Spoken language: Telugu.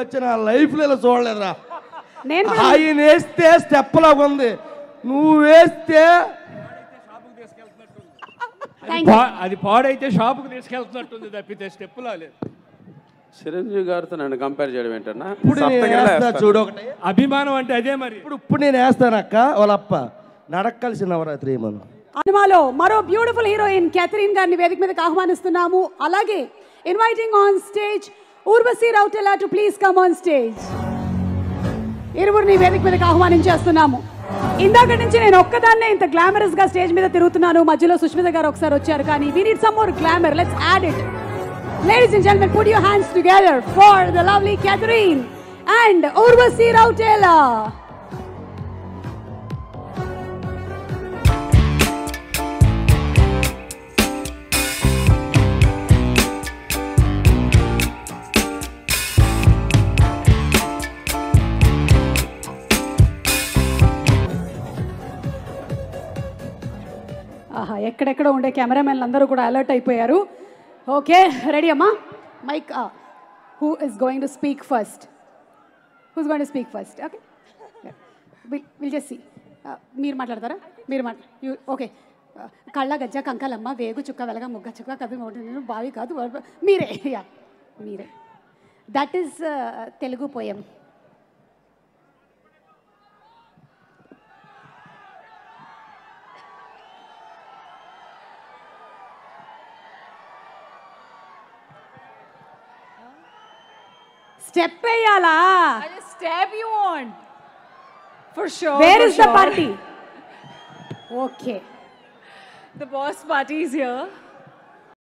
వచ్చిన లైఫ్లో ఇలా చూడలేదురా నేను కూడా ఆయన వేస్తే స్టెప్ లాగా ఉంది నువ్వు వేస్తే Thank you. పా- అది పాడైతే షాపుకి తీసుకెళ్తున్నట్టుంది తప్పితే స్టెప్పులా లేదు చిరంజీవి గారితో నన్ను కంపేర్ చేయడం ఏంటన్నా ఇప్పుడు నేను సప్తగిరిలో వేస్తా వేస్తాను. చూడు ఒకటి అభిమానం అంటే అదే మరి ఇప్పుడు ఇప్పుడు నేను వేస్తాను అక్క వాళ్ళ అప్ప నడక్కలిసి నవరాత్రి మనం సినిమాలో మరో బ్యూటిఫుల్ హీరోయిన్ క్యాథరిన్ గారిని వేదిక మీదకి ఆహ్వానిస్తున్నాము అలాగే inviting on stage Urvashi Rautela to please come on stage ఇరువురిని వేదిక మీదకి ఆహ్వానించేస్తున్నాము ఇందాక నుంచి నేను ఒక్కదాన్నే ఇంత గ్లామరస్ గా స్టేజ్ మీద తిరుగుతున్నాను మధ్యలో సుష్మిత గారు ఒకసారి వచ్చారు కానీ we need some more glamour let's add it ladies and gentlemen put your hands together for the lovely Catherine and Urvashi Rautela ఆహా ఎక్కడెక్కడ ఉండే కెమెరామెన్లు అందరూ కూడా అలర్ట్ అయిపోయారు ఓకే రెడీ అమ్మా mic who is going to speak first who's going to speak first okay will just మీరు మాట్లాడతారా మీరు మాట్లా ఓకే కళ్ళ గజ్జ కంకాలమ్మ వేగు చుక్క వెలగ ముగ్గ చుక్క కవి మోటు బావి కాదు వరప- మీరే యా మీరే that is Telugu poem step వేయాలా I just stab you on. For sure. Where for is the sure. Party okay The boss party is here.